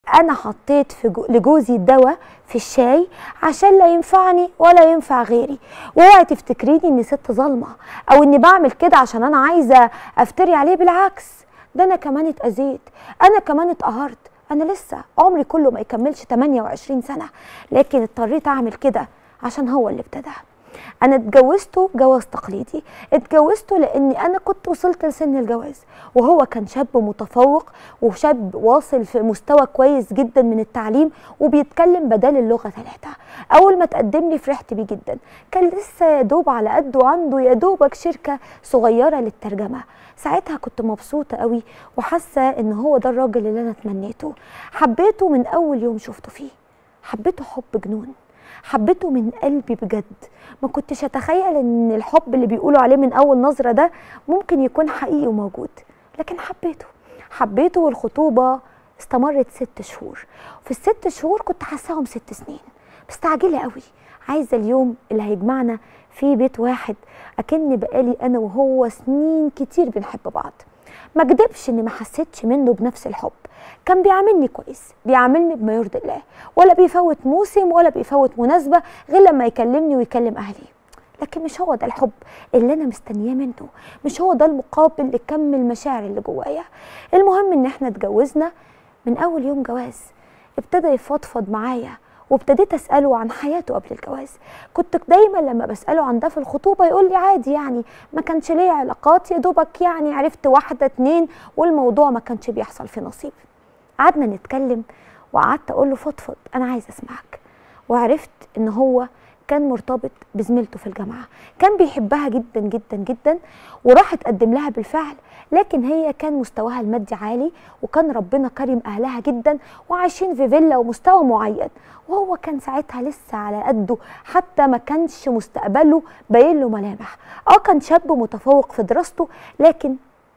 انا حطيت في جو لجوزي الدواء في الشاي عشان لا ينفعني ولا ينفع غيري واوعي تفتكريني اني ست ظالمه او اني بعمل كده عشان انا عايزه افتري عليه بالعكس ده انا كمان اتاذيت انا كمان اتقهرت انا لسه عمري كله ما يكملش 28 سنه لكن اضطريت اعمل كده عشان هو اللي ابتدى انا اتجوزته جواز تقليدي اتجوزته لاني انا كنت وصلت لسن الجواز وهو كان شاب متفوق وشاب واصل في مستوى كويس جدا من التعليم وبيتكلم بدل اللغه ثلاثه اول ما تقدم لي فرحت بيه جدا كان لسه يا دوب على قده عنده يا دوبك شركه صغيره للترجمه ساعتها كنت مبسوطه قوي وحاسه ان هو ده الراجل اللي انا تمنيته حبيته من اول يوم شفته فيه حبيته حب جنون حبيته من قلبي بجد ما كنتش اتخيل ان الحب اللي بيقولوا عليه من اول نظره ده ممكن يكون حقيقي وموجود لكن حبيته حبيته والخطوبه استمرت ست شهور في الست شهور كنت حاساهم ست سنين مستعجله قوي عايزه اليوم اللي هيجمعنا في بيت واحد اكن بقالي انا وهو سنين كتير بنحب بعض ما اكدبش اني ما حسيتش منه بنفس الحب كان بيعاملني كويس بيعاملني بما يرضي الله ولا بيفوت موسم ولا بيفوت مناسبه غير لما يكلمني ويكلم اهلي لكن مش هو ده الحب اللي انا مستنياه منه مش هو ده المقابل لكم المشاعر اللي جوايا المهم ان احنا اتجوزنا من اول يوم جواز ابتدى يفضفض معايا وابتديت اساله عن حياته قبل الجواز كنت دايما لما بساله عن ده في الخطوبه يقول لي عادي يعني ما كانش ليا علاقات يا دوبك يعني عرفت واحده اتنين والموضوع ما كانش بيحصل في نصيب قعدنا نتكلم وقعدت اقول له فضفض انا عايز اسمعك وعرفت ان هو كان مرتبط بزميلته في الجامعه كان بيحبها جدا جدا جدا وراح اتقدم لها بالفعل لكن هي كان مستواها المادي عالي وكان ربنا كرم اهلها جدا وعايشين في فيلا ومستوى معين وهو كان ساعتها لسه على قده حتى ما كانش مستقبله باين له ملامح اه كان شاب متفوق في دراسته لكن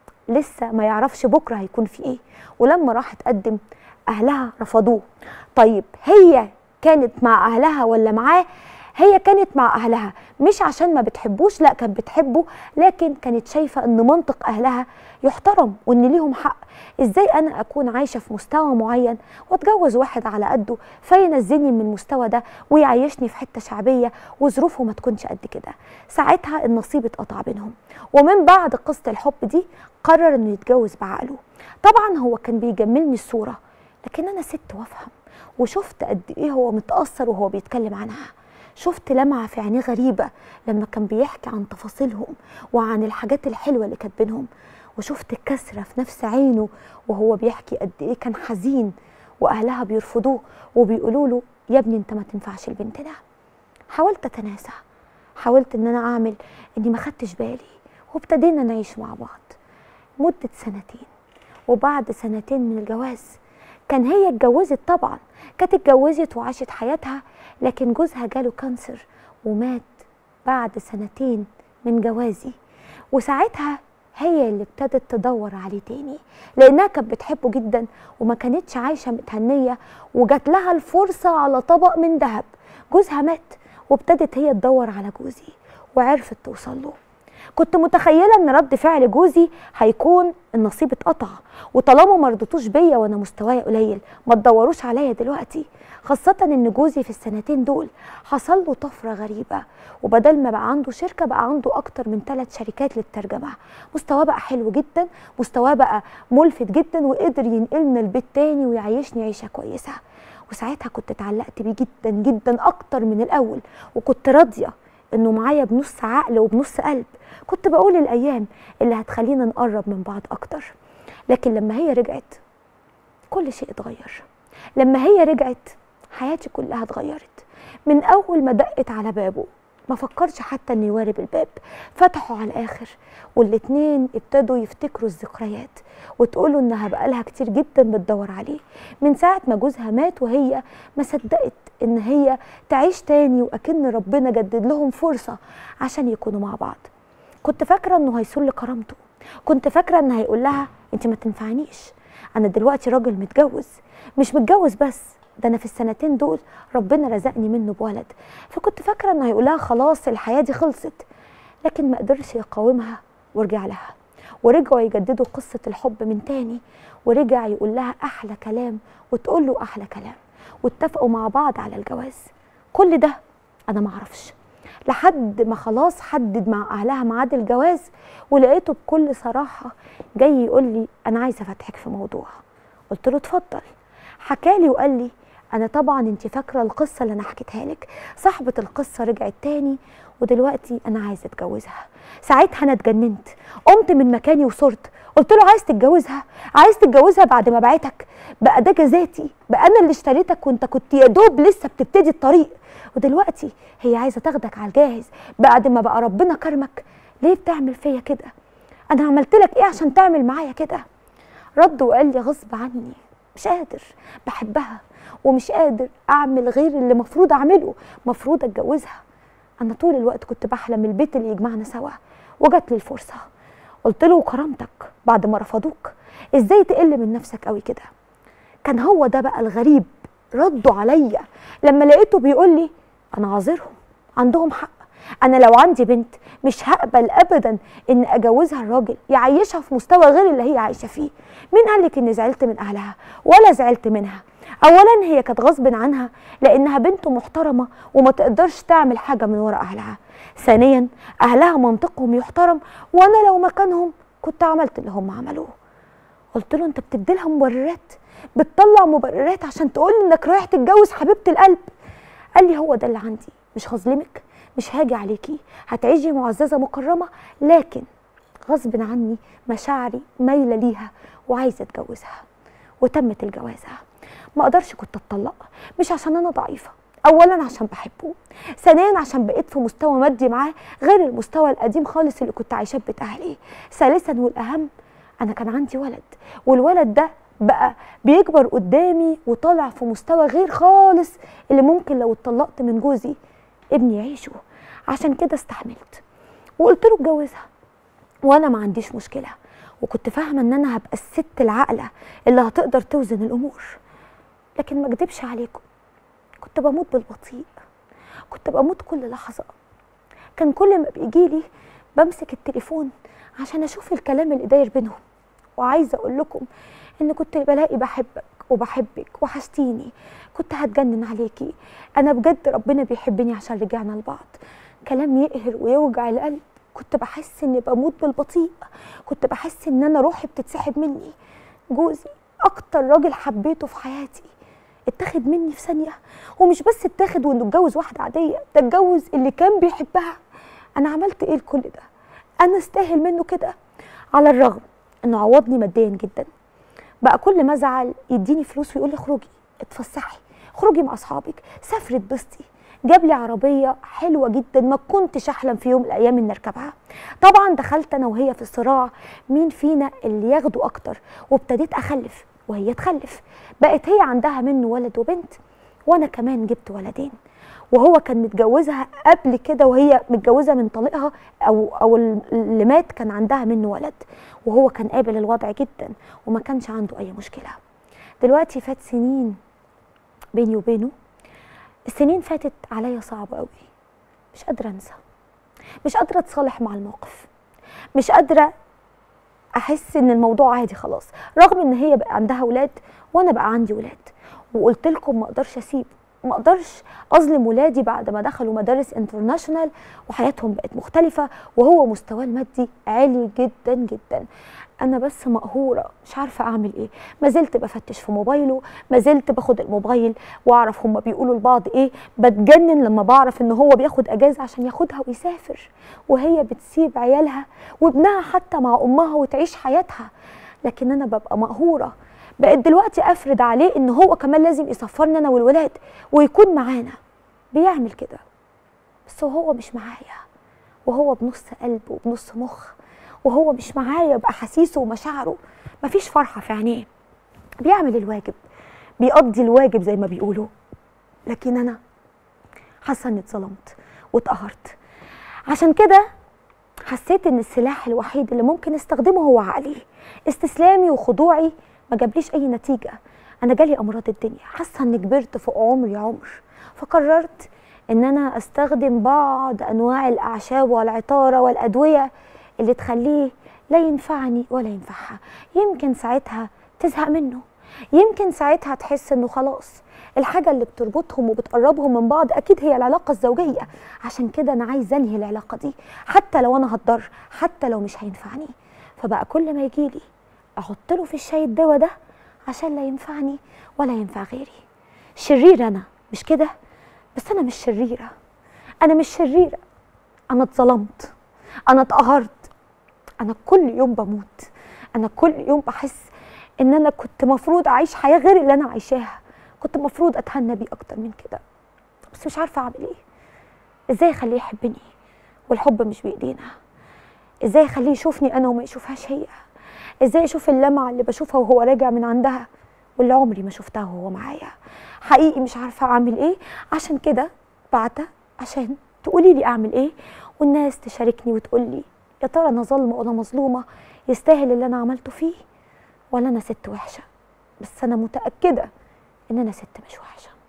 لسه ما يعرفش بكره هيكون في ايه ولما راح تقدم اهلها رفضوه طيب هي كانت مع اهلها ولا معاه هي كانت مع اهلها مش عشان ما بتحبوش لا كانت بتحبه لكن كانت شايفه ان منطق اهلها يحترم وان ليهم حق ازاي انا اكون عايشه في مستوى معين واتجوز واحد على قده فينزلني من المستوى ده ويعيشني في حته شعبيه وظروفه ما تكونش قد كده ساعتها النصيب اتقطع بينهم ومن بعد قصه الحب دي قرر انه يتجوز بعقله طبعا هو كان بيجملني الصوره لكن انا ست وافهم وشفت قد ايه هو متاثر وهو بيتكلم عنها شفت لمعة في عينيه غريبة لما كان بيحكي عن تفاصيلهم وعن الحاجات الحلوة اللي كانت بينهم وشفت الكسرة في نفس عينه وهو بيحكي قد ايه كان حزين واهلها بيرفضوه وبيقولوا له يا ابني انت ما تنفعش لبنتنا حاولت اتناسى حاولت ان انا اعمل اني ما خدتش بالي وابتدينا نعيش مع بعض مدة سنتين وبعد سنتين من الجواز كان هي اتجوزت طبعا كانت اتجوزت وعاشت حياتها لكن جوزها جاله كانسر ومات بعد سنتين من جوازي وساعتها هي اللي ابتدت تدور عليه تاني لانها كانت بتحبه جدا وما كانتش عايشه متهنيه وجات لها الفرصه على طبق من ذهب جوزها مات وابتدت هي تدور على جوزي وعرفت توصل له كنت متخيله ان رد فعل جوزي هيكون النصيب اتقطع وطالما ما رضيتوش بيا وانا مستواي قليل ما تدوروش عليا دلوقتي خاصة ان جوزي في السنتين دول حصل له طفرة غريبة وبدل ما بقى عنده شركة بقى عنده اكتر من ثلاث شركات للترجمة مستواه بقى حلو جدا مستواه بقى ملفت جدا وقدر ينقلنا البيت تاني ويعيشني عيشة كويسة وساعتها كنت اتعلقت بيه جدا جدا اكتر من الاول وكنت راضيه انه معايا بنص عقل وبنص قلب كنت بقول الايام اللي هتخلينا نقرب من بعض اكتر لكن لما هي رجعت كل شيء اتغير لما هي رجعت حياتي كلها اتغيرت من اول ما دقت على بابه ما فكرش حتى انه يوارب الباب فتحوا على الاخر والاتنين ابتدوا يفتكروا الذكريات وتقولوا انها بقالها كتير جدا بتدور عليه من ساعه ما جوزها مات وهي ما صدقت ان هي تعيش تاني واكن ربنا جدد لهم فرصه عشان يكونوا مع بعض كنت فاكره انه هيسل كرامته كنت فاكره ان هيقول لها انت ما تنفعنيش انا دلوقتي راجل متجوز مش متجوز بس ده انا في السنتين دول ربنا رزقني منه بولد فكنت فاكره انه هيقول لها خلاص الحياه دي خلصت لكن ما قدرش يقاومها ورجع لها ورجعوا يجددوا قصه الحب من تاني ورجع يقول لها احلى كلام وتقول له احلى كلام واتفقوا مع بعض على الجواز كل ده انا ما اعرفش لحد ما خلاص حدد مع اهلها ميعاد الجواز ولقيته بكل صراحه جاي يقول لي انا عايزه افتحك في موضوع قلت له اتفضل حكالي وقال لي انا طبعا انت فاكره القصه اللي انا حكيتها لك صاحبه القصه رجعت تاني ودلوقتي انا عايزه اتجوزها ساعتها انا اتجننت قمت من مكاني وصرت قلت له عايز تتجوزها عايز تتجوزها بعد ما بعتك بقى ده جزاتي بقى انا اللي اشتريتك وانت كنت يا دوب لسه بتبتدي الطريق ودلوقتي هي عايزه تاخدك على الجاهز بعد ما بقى ربنا كرمك ليه بتعمل فيا كده انا عملت لك ايه عشان تعمل معايا كده رد وقال لي غصب عني مش قادر بحبها ومش قادر اعمل غير اللي مفروض اعمله مفروض اتجوزها انا طول الوقت كنت بحلم البيت اللي يجمعنا سوا وجات لي الفرصه قلت له كرامتك بعد ما رفضوك ازاي تقل من نفسك قوي كده كان هو ده بقى الغريب ردوا عليا لما لقيته بيقول لي انا عذرهم عندهم حق انا لو عندي بنت مش هقبل ابدا ان اجوزها الراجل يعيشها في مستوى غير اللي هي عايشه فيه مين قالك اني زعلت من اهلها ولا زعلت منها اولا هي كانت غصب عنها لانها بنت محترمه وما تقدرش تعمل حاجه من ورا اهلها ثانيا اهلها منطقهم يحترم وانا لو مكانهم كنت عملت اللي هم عملوه قلت له انت بتدي لها مبررات بتطلع مبررات عشان تقول انك رايح تتجوز حبيبه القلب قال لي هو ده اللي عندي مش هظلمك مش هاجي عليكي هتعيشي معززه مكرمه لكن غصب عني مشاعري مايله ليها وعايزه اتجوزها وتمت الجوازه ما اقدرش كنت اتطلق مش عشان انا ضعيفه اولا عشان بحبه ثانيا عشان بقيت في مستوى مادي معاه غير المستوى القديم خالص اللي كنت عايشاه في بيت اهلي ثالثا والاهم انا كان عندي ولد والولد ده بقى بيكبر قدامي وطالع في مستوى غير خالص اللي ممكن لو اتطلقت من جوزي ابني يعيشه عشان كده استحملت وقلت له اتجوزها وانا ما عنديش مشكله وكنت فاهمه ان انا هبقى الست العاقله اللي هتقدر توزن الامور لكن ما اكدبش عليكم كنت بموت بالبطيء كنت بموت كل لحظه كان كل ما بيجي لي بمسك التليفون عشان اشوف الكلام اللي داير بينهم وعايزه اقول لكم ان كنت بلاقي بحبك وبحبك وحشتيني كنت هتجنن عليكي انا بجد ربنا بيحبني عشان رجعنا لبعض كلام يقهر ويوجع القلب كنت بحس اني بموت بالبطيء كنت بحس ان انا روحي بتتسحب مني جوزي اكتر راجل حبيته في حياتي اتاخد مني في ثانيه ومش بس اتاخد وانه اتجوز واحده عاديه ده اتجوز اللي كان بيحبها انا عملت ايه لكل ده انا استاهل منه كده على الرغم انه عوضني ماديا جدا بقى كل ما ازعل يديني فلوس ويقول لي اخرجي اتفسحي اخرجي مع اصحابك سافري اتبسطي جاب لي عربيه حلوه جدا ما كنتش احلم في يوم من الايام اني اركبها طبعا دخلت انا وهي في صراع مين فينا اللي ياخده اكتر وابتديت اخلف وهي تخلف بقت هي عندها منه ولد وبنت وانا كمان جبت ولدين وهو كان متجوزها قبل كده وهي متجوزه من طليقها او او اللي مات كان عندها منه ولد وهو كان قابل الوضع جدا وما كانش عنده اي مشكله دلوقتي فات سنين بيني وبينه السنين فاتت عليا صعبه قوي مش قادره انسى مش قادره اتصالح مع الموقف مش قادره احس ان الموضوع عادي خلاص رغم ان هي بقى عندها ولاد وانا بقى عندي ولاد وقلت لكم ما اقدرش اسيب ما اقدرش اظلم ولادي بعد ما دخلوا مدارس انترناشونال وحياتهم بقت مختلفه وهو مستواه المادي عالي جدا جدا انا بس مقهوره مش عارفه اعمل ايه ما زلت بفتش في موبايله ما زلت باخد الموبايل واعرف هما بيقولوا لبعض ايه بتجنن لما بعرف ان هو بياخد اجازه عشان ياخدها ويسافر وهي بتسيب عيالها وابنها حتى مع امها وتعيش حياتها لكن انا ببقى مقهوره بقيت دلوقتي افرض عليه ان هو كمان لازم يسفرني انا والولاد ويكون معانا بيعمل كده بس وهو مش معايا وهو بنص قلب وبنص مخ وهو مش معايا باحاسيسه ومشاعره مفيش فرحه في عينيه بيعمل الواجب بيقضي الواجب زي ما بيقولوا لكن انا حاسه اني اتظلمت واتقهرت عشان كده حسيت ان السلاح الوحيد اللي ممكن استخدمه هو عقلي استسلامي وخضوعي ما جابليش اي نتيجه انا جالي امراض الدنيا حاسه اني كبرت فوق عمري عمر فقررت ان انا استخدم بعض انواع الاعشاب والعطاره والادويه اللي تخليه لا ينفعني ولا ينفعها يمكن ساعتها تزهق منه يمكن ساعتها تحس انه خلاص الحاجة اللي بتربطهم وبتقربهم من بعض أكيد هي العلاقة الزوجية عشان كده أنا عايزة أنهي العلاقة دي حتى لو أنا هتضر حتى لو مش هينفعني فبقى كل ما يجيلي أحط له في الشاي الدواء ده عشان لا ينفعني ولا ينفع غيري شرير أنا مش كده بس أنا مش شريرة أنا مش شريرة أنا اتظلمت أنا اتقهرت أنا كل يوم بموت أنا كل يوم بحس إن أنا كنت مفروض أعيش حياة غير اللي أنا عايشاها كنت مفروض أتهنى بيه أكتر من كده بس مش عارفة أعمل إيه إزاي أخليه يحبني والحب مش بإيدينا إزاي أخليه يشوفني أنا وما يشوفهاش هي إزاي أشوف اللمعة اللي بشوفها وهو راجع من عندها واللي عمري ما شفتها وهو معايا حقيقي مش عارفة أعمل إيه عشان كده بعتة عشان تقولي لي أعمل إيه والناس تشاركني وتقول لي يا ترى أنا ظالمة ولا مظلومة يستاهل اللي أنا عملته فيه ولا أنا ست وحشة بس أنا متأكدة إن أنا ست مش وحشة